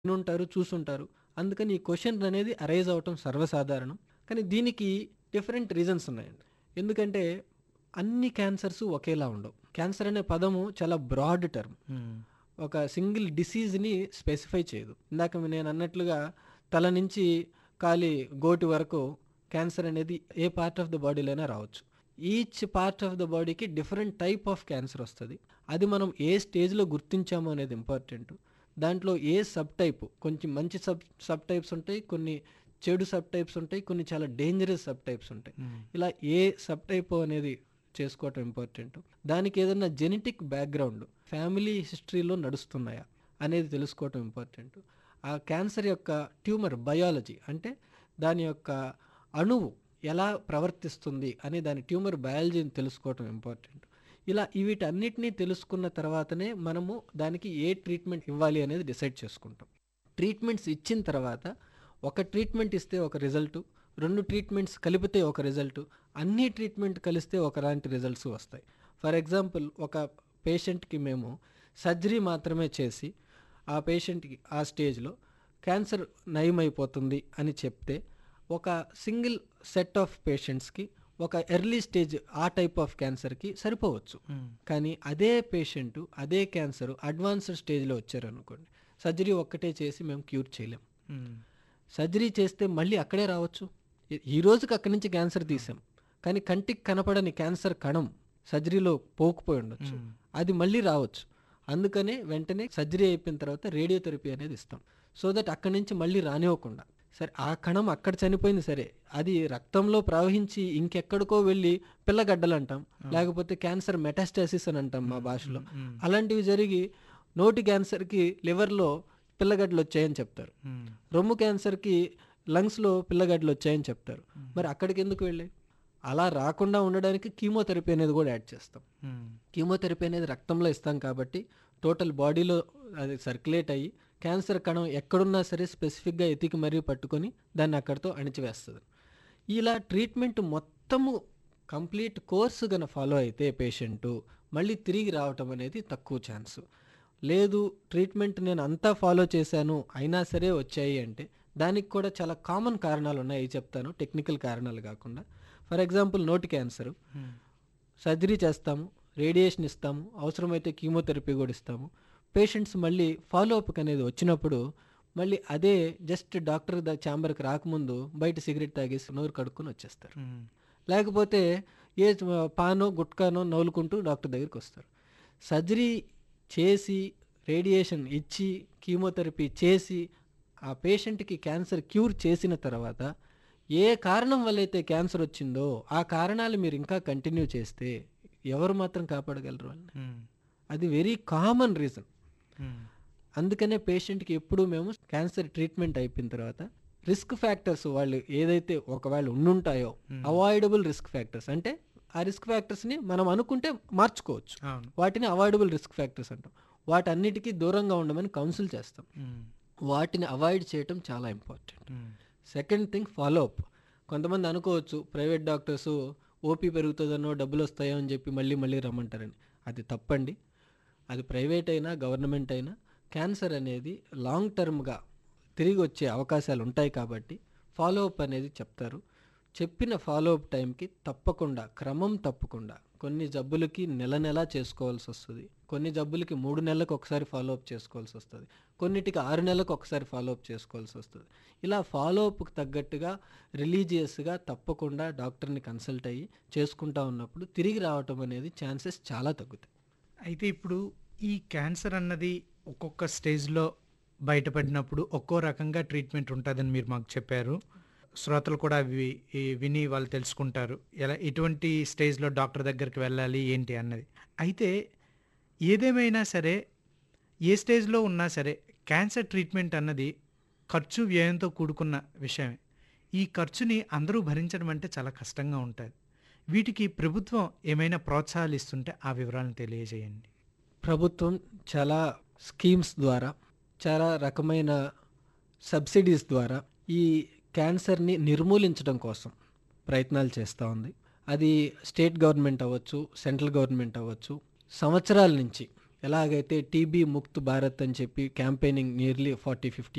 వినుంటారు, చూసుంటారు. అందుకని ఈ క్వెషన్ అనేది అరైజ్ అవ్వటం సర్వసాధారణం. కానీ దీనికి డిఫరెంట్ రీజన్స్ ఉన్నాయండి. ఎందుకంటే అన్ని క్యాన్సర్స్ ఒకేలా ఉండవు. క్యాన్సర్ అనే పదము చాలా బ్రాడ్ టర్మ్. హ్మ్. ఒక సింగిల్ డిసీజ్‌ని స్పెసిఫై చేయదు. ఇందాక నేను అన్నట్లుగా తల నుంచి కాలి గోటి వరకు క్యాన్సర్ అనేది ఏ పార్ట్ ఆఫ్ ద బాడీలో రావచ్చు. ఈచ్ పార్ట్ ఆఫ్ ద బాడీకి డిఫరెంట్ టైప్ ఆఫ్ క్యాన్సర్ వస్తది. అది మనం ఏ స్టేజ్‌లో గుర్తించాము అనేది ఇంపార్టెంట్. దాంట్లో ఏ సబ్ టైప్ కొంచెం మంచి సబ్ సబ్ టైప్స్ ఉంటాయి. కొన్ని చెడు సబ్ టైప్స్ ఉంటాయి. కొన్ని చాలా డేంజరస్ సబ్ టైప్స్ ఉంటాయి. హ్మ్. ఇలా ఏ సబ్ టైప్ అనేది చేసుకోవటం ఇంపార్టెంట్. దానికి ఏదన్నా జెనెటిక్ బ్యాక్‌గ్రౌండ్ ఫ్యామిలీ హిస్టరీలో నడుస్తున్నాయా అనేది తెలుసుకోవటం ఇంపార్టెంట్. ఆ క్యాన్సర్ యొక్క ట్యూమర్ బయాలజీ అంటే దాని యొక్క అణువు ఎలా ప్రవర్తిస్తుంది అనే దాని ట్యూమర్ బయాలజీని తెలుసుకోవటం ఇంపార్టెంట్. ఇలా వీటన్నిటిని తెలుసుకున్న తర్వాతనే మనము దానికి ఏ ట్రీట్మెంట్ ఇవ్వాలి అనేది డిసైడ్ చేసుకుంటాం. ట్రీట్మెంట్స్ ఇచ్చిన తర్వాత ఒక ట్రీట్మెంట్ ఇస్తే ఒక రిజల్టు, 2 ట్రీట్మెంట్స్ కలిపితే ఒక రిజల్టు, అన్ని ట్రీట్మెంట్ కలిస్తే ఒకలాంటి రిజల్ట్స్ వస్తాయి. ఫర్ ఎగ్జాంపుల్ ఒక పేషెంట్‌కి మేము సర్జరీ మాత్రమే చేసి ఆ పేషెంట్‌కి ఆ స్టేజ్‌లో క్యాన్సర్ నయమైపోతుంది అని చెప్తే ఒక సింగిల్ సెట్ ఆఫ్ పేషెంట్స్‌కి ఒక ఎర్లీ స్టేజ్ ఆ టైప్ ఆఫ్ క్యాన్సర్‌కి సరిపోవచ్చు. హ్మ్. కానీ అదే పేషెంటు అదే క్యాన్సర్ అడ్వాన్స్డ్ స్టేజ్‌లో వచ్చారనుకోండి. సర్జరీ ఒక్కటే చేసి మేము క్యూర్ చేయలేం. హ్మ్. సర్జరీ చేస్తే మళ్ళీ అక్కడే రావచ్చు. ఈ- ఈ రోజుకి అక్కడి నుంచి క్యాన్సర్ తీసాం. కానీ కంటికి కనపడని క్యాన్సర్ కణం సర్జరీలో పోకపోయి ఉండొచ్చు. హ్మ్. అది మళ్ళీ రావచ్చు. అందుకనే వెంటనే సర్జరీ అయిపోయిన తర్వాత రేడియోథెరపీ అనేది ఇస్తాం. సో దట్ అక్కడి నుంచి మళ్ళీ రానివ్వకుండా. సరే ఆ కణం అక్కడ చనిపోయింది సరే. అది రక్తంలో ప్రవహించి ఇంకెక్కడికో వెళ్ళి పిల్లగడ్డలు అంటాం. లేకపోతే క్యాన్సర్ మెటాస్టాసిస్ అని అంటాం మా భాషలో. హ్మ్. అలాంటివి జరిగి నోటి క్యాన్సర్‌కి లివర్‌లో పిల్లగడ్డలు వచ్చాయని చెప్తారు. హ్మ్. రొమ్ము క్యాన్సర్‌కి లంగ్స్‌లో పిల్లగడ్డలు వచ్చాయని చెప్తారు. మరి అక్కడికి ఎందుకు వెళ్ళాయి? అలా రాకుండా ఉండడానికి కీమోథెరపీ అనేది కూడా యాడ్ చేస్తాం. హ్మ్. కీమోథెరపీ అనేది రక్తంలో ఇస్తాం కాబట్టి టోటల్ బాడీలో అది సర్క్యులేట్ అయ్యి క్యాన్సర్ కణం ఎక్కడున్నా సరే స్పెసిఫిక్‌గా ఎతికి మరీ పట్టుకొని దాన్ని అక్కడితో అణిచివేస్తది. ఇలా ట్రీట్మెంట్ మొత్తము కంప్లీట్ కోర్స్ గన ఫాలో అయితే పేషెంటు మళ్ళీ తిరిగి రావటం అనేది తక్కువ ఛాన్స్. లేదు ట్రీట్మెంట్ నేను అంతా ఫాలో చేశాను అయినా సరే వచ్చాయి అంటే దానికి కూడా చాలా కామన్ కారణాలు ఉన్నాయి చెప్తాను టెక్నికల్ కారణాలు కాకుండా. ఫర్ ఎగ్జాంపుల్ నోటి క్యాన్సరు. హ్మ్. సర్జరీ చేస్తాము. రేడియేషన్ ఇస్తాము. అవసరమైతే కీమోథెరపీ కూడా ఇస్తాము. పేషెంట్స్ మళ్ళీ ఫాలో అప్‌కి అనేది వచ్చినప్పుడు మళ్ళీ అదే జస్ట్ డాక్టర్ ద ఛాంబర్‌కి రాకముందు బయట సిగరెట్ తాగేసి నోరు కడుక్కొని వచ్చేస్తారు. హ్మ్. లేకపోతే ఏ పానో, గుట్కానో నములుకుంటూ డాక్టర్ దగ్గరికి వస్తారు. సర్జరీ చేసి రేడియేషన్ ఇచ్చి కీమోథెరపీ చేసి ఆ పేషెంట్‌కి క్యాన్సర్ క్యూర్ చేసిన తర్వాత ఏ కారణం వల్లైతే క్యాన్సర్ వచ్చిందో ఆ కారణాలు మీరు ఇంకా కంటిన్యూ చేస్తే ఎవరు మాత్రం కాపాడగలరు వాళ్ళని? హ్మ్. అది వెరీ కామన్ రీజన్. హ్మ్. అందుకనే పేషెంట్‌కి ఎప్పుడు మేము క్యాన్సర్ ట్రీట్మెంట్ అయిపోయిన తర్వాత రిస్క్ ఫ్యాక్టర్స్ వాళ్ళు ఏదైతే ఒకవేళ ఉండుంటాయో Hmm. అవాయిడబుల్ రిస్క్ ఫ్యాక్టర్స్ అంటే ఆ రిస్క్ ఫ్యాక్టర్స్‌ని మనం అనుకుంటే మార్చుకోవచ్చు. అవును. వాటిని అవాయిడబుల్ రిస్క్ ఫ్యాక్టర్స్ అంటాం. వాటన్నిటికీ దూరంగా ఉండమని కౌన్సిల్ చేస్తాం. హ్మ్. వాటిని అవాయిడ్ చేయటం చాలా ఇంపార్టెంట్. హ్మ్. Second thing follow up. కొంతమంది అనుకోవచ్చు ప్రైవేట్ డాక్టర్స్ ఓపీ పెరుగుతుందనో డబ్బులు వస్తాయో అని చెప్పి మళ్ళీ మళ్ళీ రమ్మంటారని. అది తప్పండి. అది ప్రైవేట్ అయినా గవర్నమెంట్ అయినా క్యాన్సర్ అనేది లాంగ్ టర్మ్‌గా తిరిగి వచ్చే అవకాశాలు ఉంటాయి కాబట్టి ఫాలో అప్ అనేది చెప్తారు. చెప్పిన ఫాలో అప్ టైంకి తప్పకుండా క్రమం తప్పకుండా కొన్ని జబ్బులకి నెల నెలా చేసుకోవాల్సి వస్తది. కొన్ని జబ్బులకి 3 నెలలకు ఒకసారి ఫాలో అప్ చేసుకోవాల్సి వస్తది. కొన్నిటికి 6 నెలలకు ఒకసారి ఫాలో అప్ చేసుకోవాల్సి వస్తది. ఇలా ఫాలో అప్‌కి తగ్గట్టుగా రిలీజియస్‌గా తప్పకుండా డాక్టర్‌ని కన్సల్ట్ అయ్యి చేసుకుంటా ఉన్నప్పుడు తిరిగి రావటం అనేది ఛాన్సెస్ చాలా తగ్గుతాయి. అయితే ఇప్పుడు ఈ క్యాన్సర్ అన్నది ఒక్కొక్క స్టేజ్‌లో బయటపడినప్పుడు ఒక్కో రకంగా ట్రీట్మెంట్ ఉంటదని మీరు మాకు చెప్పారు. శ్రోతలు కూడా అవి ఈ విని వాళ్ళు తెలుసుకుంటారు. ఎలా ఎటువంటి స్టేజ్‌లో డాక్టర్ దగ్గరికి వెళ్ళాలి ఏంటి అన్నది. అయితే ఏదేమైనా సరే ఏ స్టేజ్‌లో ఉన్నా సరే క్యాన్సర్ ట్రీట్మెంట్ అన్నది ఖర్చు వ్యయంతో కూడుకున్న విషయమే. ఈ ఖర్చుని అందరూ భరించడం అంటే చాలా కష్టంగా ఉంటది. వీటికి ప్రభుత్వం ఏమైనా ప్రోత్సాహాలు ఇస్తుంటే ఆ వివరాలను తెలియజేయండి. ప్రభుత్వం చాలా స్కీమ్స్ ద్వారా చాలా రకమైన సబ్సిడీస్ ద్వారా ఈ క్యాన్సర్‌ని నిర్మూలించడం కోసం ప్రయత్నాలు చేస్తా ఉంది. అది స్టేట్ గవర్నమెంట్ అవ్వచ్చు, సెంట్రల్ గవర్నమెంట్ అవ్వచ్చు. సంవత్సరాల నుంచి ఎలాగైతే టీబీ ముక్త్ భారత్ అని చెప్పి క్యాంపెయినింగ్ నియర్లీ 40, 50